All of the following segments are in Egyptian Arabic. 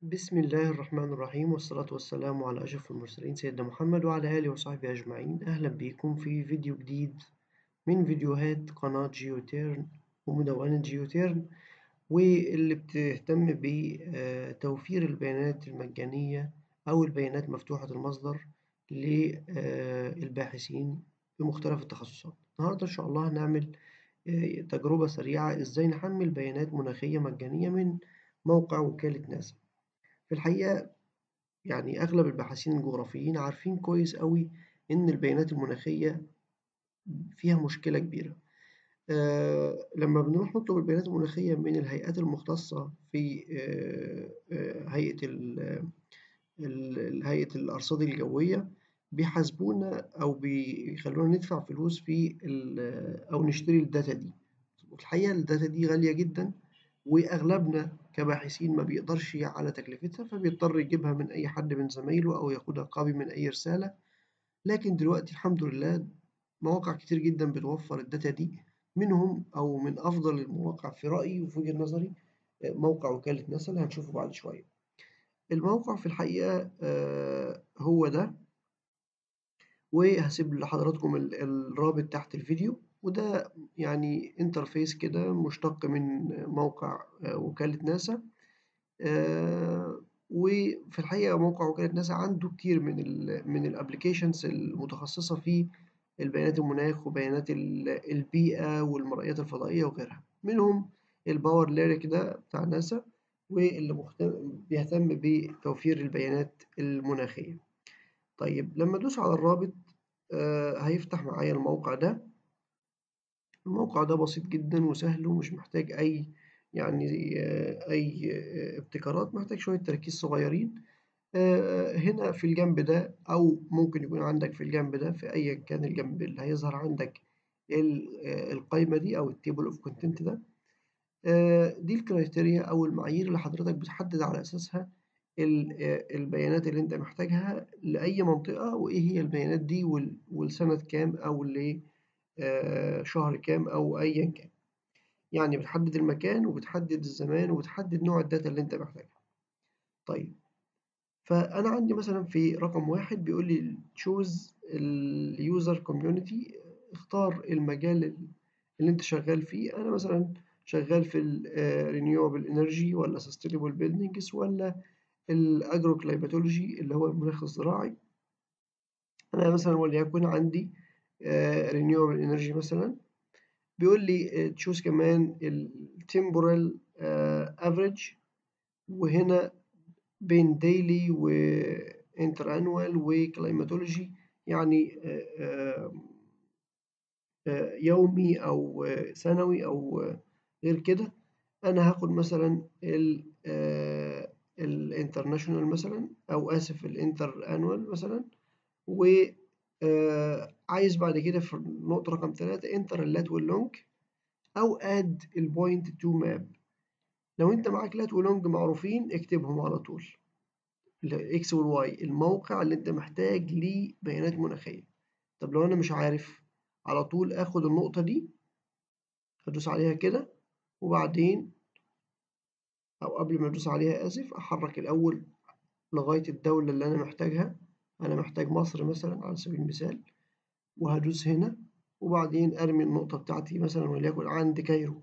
بسم الله الرحمن الرحيم والصلاة والسلام على أشرف المرسلين سيدنا محمد وعلى آله وصحبه أجمعين أهلا بكم في فيديو جديد من فيديوهات قناة جيوتيرن ومدونة جيوتيرن واللي بتهتم بتوفير البيانات المجانية أو البيانات مفتوحة المصدر للباحثين بمختلف التخصصات النهاردة إن شاء الله هنعمل تجربة سريعة إزاي نحمل بيانات مناخية مجانية من موقع وكالة ناسا في الحقيقة يعني أغلب الباحثين الجغرافيين عارفين كويس أوي إن البيانات المناخية فيها مشكلة كبيرة آه لما بنروح نطلب البيانات المناخية من الهيئات المختصة في آه آه هيئة هيئة الأرصاد الجوية بيحاسبونا أو بيخلونا ندفع فلوس في أو نشتري الداتا دي الحقيقة الداتا دي غالية جدا وأغلبنا كباحثين ما بيقدرش على تكلفتها فبيضطر يجيبها من أي حد من زمايله أو ياخدها قابي من أي رسالة لكن دلوقتي الحمد لله مواقع كتير جدا بتوفر الداتا دي منهم أو من أفضل المواقع في رأيي وفي وجهة نظري موقع وكالة ناسا اللي هنشوفه بعد شوية الموقع في الحقيقة هو ده وهسيب لحضراتكم الرابط تحت الفيديو وده يعني انترفيس كده مشتق من موقع وكالة ناسا وفي الحقيقة موقع وكالة ناسا عنده كتير من ال من الابليكيشنز المتخصصة في البيانات المناخ وبيانات البيئة والمرئيات الفضائية وغيرها منهم الباور ليريك ده بتاع ناسا واللي بيهتم بتوفير البيانات المناخية طيب لما ادوس على الرابط آه هيفتح معايا الموقع ده الموقع ده بسيط جدا وسهل ومش محتاج اي يعني آه اي آه ابتكارات محتاج شوية تركيز صغيرين هنا في الجنب ده او ممكن يكون عندك في الجنب ده في ايا كان الجنب اللي هيظهر عندك القايمة دي او التيبل اوف كونتنت ده دي الكرايتيريا او المعايير اللي حضرتك بتحدد على اساسها البيانات اللي انت محتاجها لأي منطقة وإيه هي البيانات دي والسنة كام أو لشهر كام أو أيا كان يعني بتحدد المكان وبتحدد الزمان وبتحدد نوع الداتا اللي انت محتاجها طيب فأنا عندي مثلا في رقم واحد بيقول لي choose اليوزر كوميونيتي اختار المجال اللي انت شغال فيه أنا مثلا شغال في ال renewable energy ولا sustainable buildings ولا الاجرو كلايماتولوجي اللي هو المناخ الزراعي انا مثلا وليكن عندي رينيوبل انرجي مثلا بيقول لي تشوز كمان التمبورال افريج وهنا بين ديلي وانتر انوال وكلايماتولوجي يعني يومي او سنوي او غير كده انا هاخد مثلا ال الانترناشونال مثلا او اسف الانتر انوال مثلا و عايز بعد كده في النقطة رقم ثلاثة انتر اللات واللونج او اد البوينت تو ماب لو انت معاك لات ولونج معروفين اكتبهم على طول الاكس والواي الموقع اللي انت محتاج ليه بيانات مناخية طب لو انا مش عارف على طول اخد النقطة دي ادوس عليها كده وبعدين أو قبل ما أدوس عليها آسف أحرك الأول لغاية الدولة اللي أنا محتاجها أنا محتاج مصر مثلا على سبيل المثال وهدوس هنا وبعدين أرمي النقطة بتاعتي مثلا وليكن عند كايرو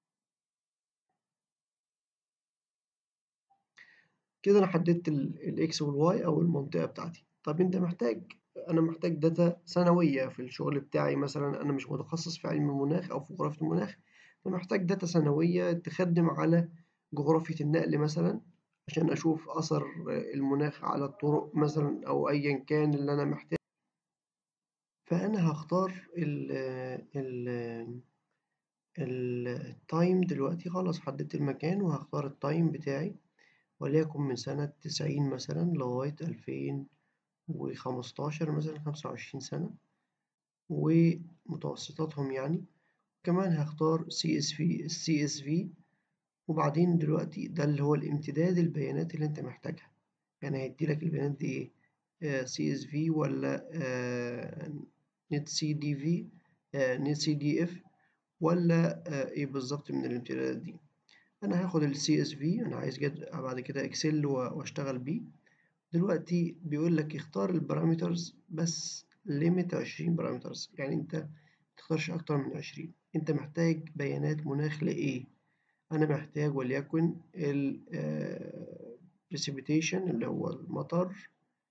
كده أنا حددت الإكس والواي أو المنطقة بتاعتي طب أنت محتاج أنا محتاج داتا سنوية في الشغل بتاعي مثلا أنا مش متخصص في علم المناخ أو في جغرافية المناخ فمحتاج داتا سنوية تخدم على جغرافية النقل مثلا عشان أشوف أثر المناخ على الطرق مثلا أو أيا كان اللي أنا محتاج فأنا هختار ال ال التايم دلوقتي خلاص حددت المكان وهختار التايم بتاعي وليكن من سنة تسعين مثلا لغاية ألفين وخمستاشر مثلا خمسة وعشرين سنة ومتوسطاتهم يعني كمان هختار CSV CSV وبعدين دلوقتي ده اللي هو الامتداد البيانات اللي انت محتاجها يعني هيديلك البيانات دي ايه آه CSV ولا آه نت سي دي في نت سي دي اف ولا آه ايه بالظبط من الامتدادات دي أنا هاخد ال CSV أنا عايز جد بعد كده إكسل وأشتغل بيه دلوقتي بيقول لك اختار البارامترز بس ليميت 20 بارامترز يعني أنت متختارش أكتر من 20 أنت محتاج بيانات مناخ لإيه؟ أنا محتاج وليكن ال precipitation اللي هو المطر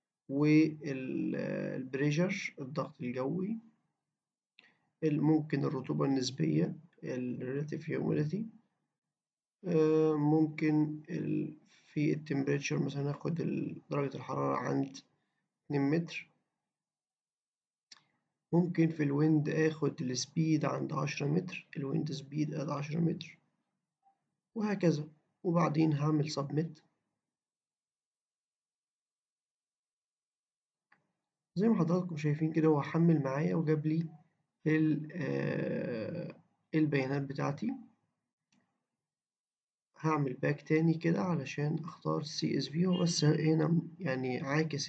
والبريشر الضغط الجوي ممكن الرطوبة النسبية ال relative humidity ممكن في التمبريتشر مثلا هاخد درجة الحرارة عند اتنين متر ممكن في الويند اخد السبيد عند عشرة متر الويند سبيد اد عشرة متر وهكذا وبعدين هعمل سبميت زي ما حضراتكم شايفين كده هو حمل معايا وجاب لي البيانات بتاعتي هعمل باك تاني كده علشان اختار سي اس في هو بس هنا يعني عاكس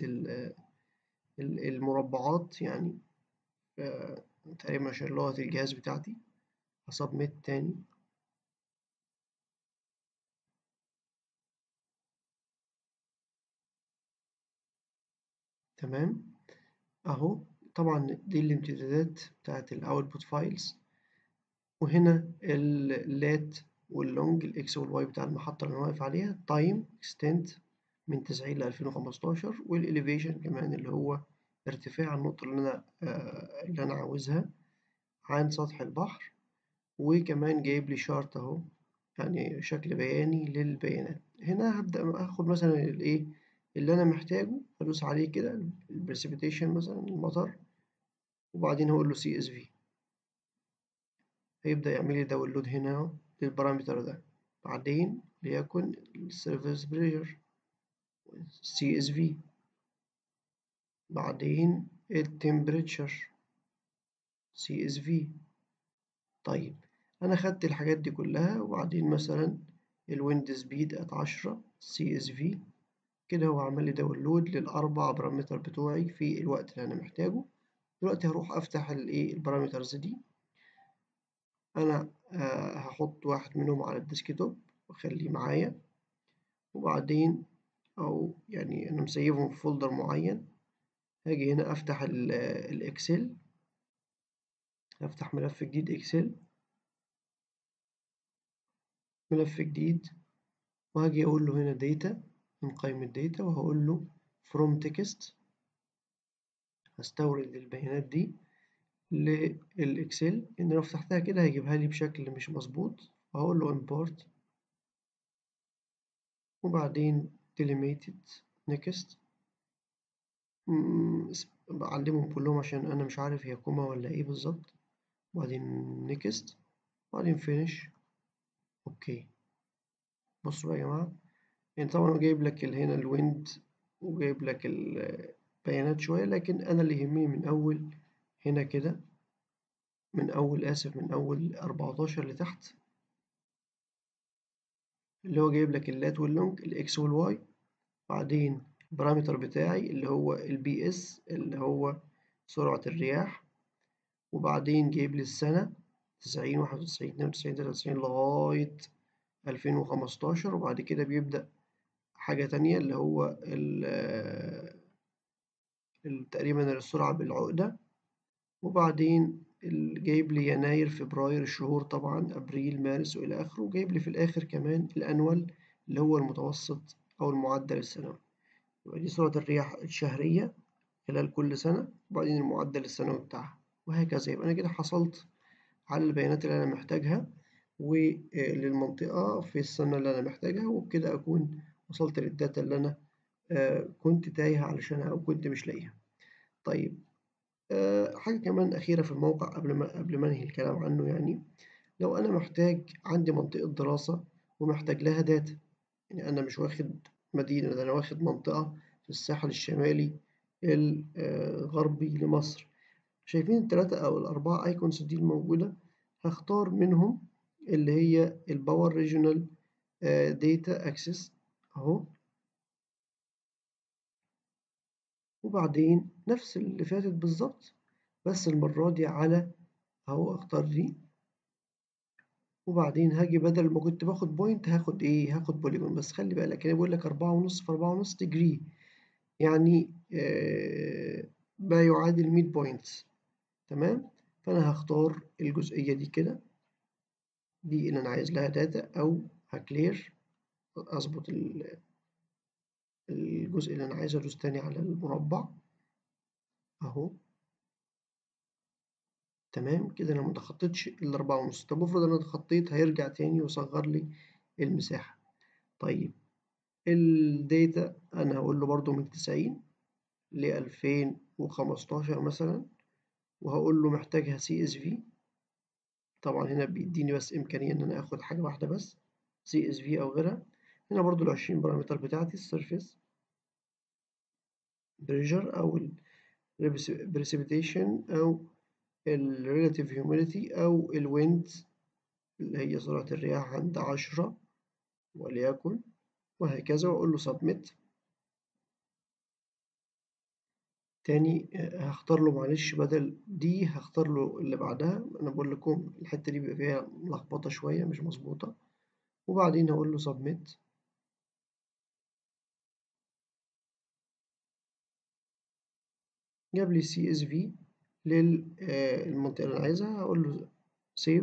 المربعات يعني تقريبا عشان لغة الجهاز بتاعتي هسبميت تاني تمام اهو طبعا دي الامتدادات بتاعت الاوتبوت فايلز وهنا اللات واللونج الاكس والواي بتاع المحطة اللي انا واقف عليها تايم اكستنت من تسعين لألفين وخمستاشر والإليفيشن كمان اللي هو ارتفاع النقطة اللي أنا آه اللي أنا عاوزها عن سطح البحر وكمان جايب لي شارت أهو يعني شكل بياني للبيانات هنا هبدأ آخد مثلا الإيه اللي أنا محتاجه أدوس عليه كده البريسيبيتيشن مثلا المطر وبعدين هقول له سي اس في هيبدأ يعمل لي داونلود هنا للبارامتر ده بعدين ليكن السيرفيس بريشر سي اس في بعدين التمبريتشر سي اس في طيب انا خدت الحاجات دي كلها وبعدين مثلا الويند سبيد ات عشرة سي اس في كده هو عمل لي داونلود للاربع بارامتر بتوعي في الوقت اللي انا محتاجه دلوقتي هروح افتح الايه البارامترز دي انا آه هحط واحد منهم على الديسكتوب واخليه معايا وبعدين او يعني انا مسيبهم في فولدر معين هاجي هنا افتح الاكسل افتح ملف جديد اكسل ملف جديد وهاجي اقول له هنا داتا من قائمة داتا وهقول له from text هستورد البيانات دي للاكسل ان لو فتحتها كده هيجيبها لي بشكل مش مظبوط وهقول له import وبعدين delimited next بعلمهم كلهم عشان انا مش عارف هي كوما ولا ايه بالظبط وبعدين next وبعدين finish اوكي بصوا بقى يا جماعه يعني طبعا هو جايب لك هنا الويند وجايب لك البيانات شويه لكن انا اللي يهمني من اول هنا كده من اول اسف من اول 14 لتحت اللي هو جايب لك اللات واللونج الاكس والواي بعدين البارامتر بتاعي اللي هو البي اس اللي هو سرعة الرياح وبعدين جايب لي السنة تسعين واحد وتسعين اتنين وتسعين تلاتة وتسعين لغاية ألفين وخمستاشر وبعد كده بيبدأ حاجة تانية اللي هو تقريبا السرعة بالعقدة وبعدين جايب لي يناير فبراير الشهور طبعا أبريل مارس وإلى آخره وجايب لي في الآخر كمان الأنوال اللي هو المتوسط أو المعدل السنوي يبقى دي سرعة الرياح الشهرية خلال كل سنة وبعدين المعدل السنوي بتاعها وهكذا يبقى أنا كده حصلت على البيانات اللي أنا محتاجها وللمنطقة في السنة اللي أنا محتاجها وبكده أكون وصلت للداتا اللي أنا كنت تايه علشانها أو كنت مش لاقيها. طيب حاجة كمان أخيرة في الموقع قبل ما قبل ما أنهي الكلام عنه يعني لو أنا محتاج عندي منطقة دراسة ومحتاج لها داتا يعني أنا مش واخد مدينة ده أنا واخد منطقة في الساحل الشمالي الغربي لمصر شايفين التلاتة أو الأربعة أيكونز دي الموجودة هختار منهم اللي هي الباور ريجونال داتا اكسس اهو وبعدين نفس اللي فاتت بالظبط بس المرة دي على اهو اختار دي وبعدين هاجي بدل ما كنت باخد بوينت هاخد ايه هاخد بوليجون بس خلي بالك انا بقول لك أربعة ونص في أربعة ونص ديجري يعني آه ما يعادل 100 بوينتس تمام فأنا هختار الجزئية دي كده دي اللي أنا عايز لها داتا أو هكلير أظبط الجزء اللي أنا عايز أدوس تاني على المربع أهو تمام كده أنا متخطيتش الأربعة ونص طب افرض أنا اتخطيت هيرجع تاني ويصغر لي المساحة طيب الداتا أنا هقول له برضو من تسعين لألفين وخمستاشر مثلا وهقول له محتاجها سي اس في طبعا هنا بيديني بس إمكانية إن أنا آخد حاجة واحدة بس سي اس في أو غيرها هنا برضو العشرين بارامتر بتاعتي السيرفيس بريشر أو البريسيبيتيشن أو الريلاتيف هيوميديتي أو الويند اللي هي سرعة الرياح عند عشرة وليكن وهكذا وأقول له سبميت تاني هختار له معلش بدل دي هختار له اللي بعدها أنا بقول لكم الحتة دي بيبقى فيها ملخبطة شوية مش مظبوطة وبعدين هقول له سبميت جاب لي سي اس في للمنطقة اللي أنا عايزها هقول له سيف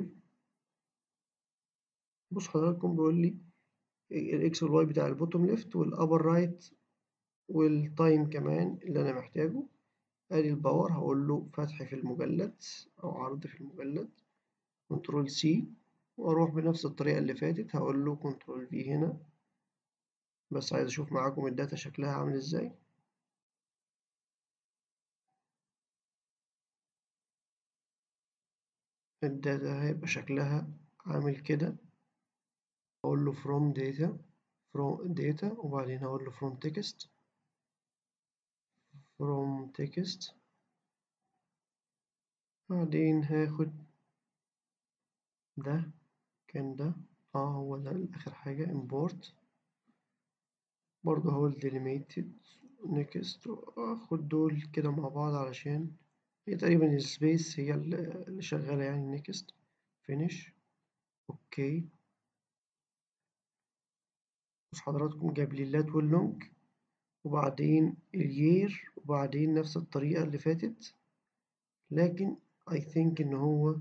بص حضراتكم بيقول لي الاكس والواي بتاع البوتوم ليفت والابر رايت والتايم كمان اللي انا محتاجه ادي الباور هقول له فتح في المجلد او عرض في المجلد كنترول سي واروح بنفس الطريقة اللي فاتت هقول له كنترول في هنا بس عايز اشوف معاكم الداتا شكلها عامل ازاي الداتا هيبقى شكلها عامل كده اقول له from data from data وبعدين هقول له from text from text بعدين هاخد ده كان ده اه هو ده آخر حاجة import برضه هقول delimited next اخد دول كده مع بعض علشان هي تقريبا السبيس هي اللي شغالة يعني next finish اوكي بص حضراتكم جاب لي اللات واللونج وبعدين اليير وبعدين نفس الطريقة اللي فاتت لكن I think إن هو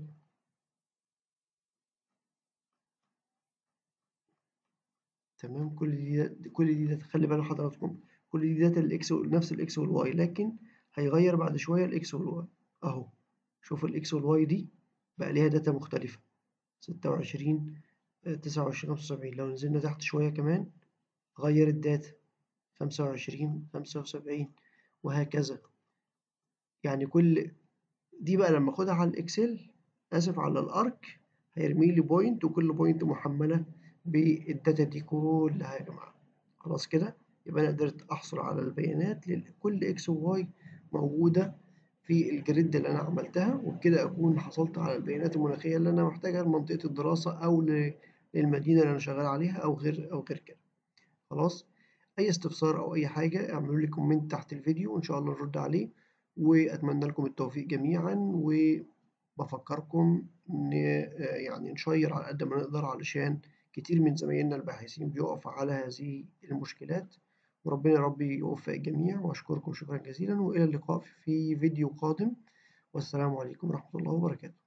تمام كل دي كل دي داتا خلي بالك حضراتكم كل دي داتا الإكس نفس الإكس والواي لكن هيغير بعد شوية الإكس والواي أهو شوف الإكس والواي دي بقى ليها داتا مختلفة ستة وعشرين تسعة وعشرين خمسة وسبعين لو نزلنا تحت شوية كمان غير الداتا خمسة وعشرين خمسة وسبعين وهكذا يعني كل دي بقى لما اخدها على الاكسل اسف على الارك هيرمي لي بوينت وكل بوينت محمله بالداتا دي كلها يا جماعه خلاص كده يبقى انا قدرت احصل على البيانات لكل اكس وواي موجوده في الجريد اللي انا عملتها وبكده اكون حصلت على البيانات المناخيه اللي انا محتاجها لمنطقه الدراسه او للمدينه اللي انا شغال عليها او غير او غير كده خلاص اي استفسار او اي حاجه اعملوا لي كومنت تحت الفيديو وان شاء الله نرد عليه واتمنى لكم التوفيق جميعا وبفكركم ان يعني نشير على قد ما نقدر علشان كتير من زمايلنا الباحثين بيقف على هذه المشكلات وربنا يا رب يوفق الجميع واشكركم شكرا جزيلا والى اللقاء في فيديو قادم والسلام عليكم ورحمه الله وبركاته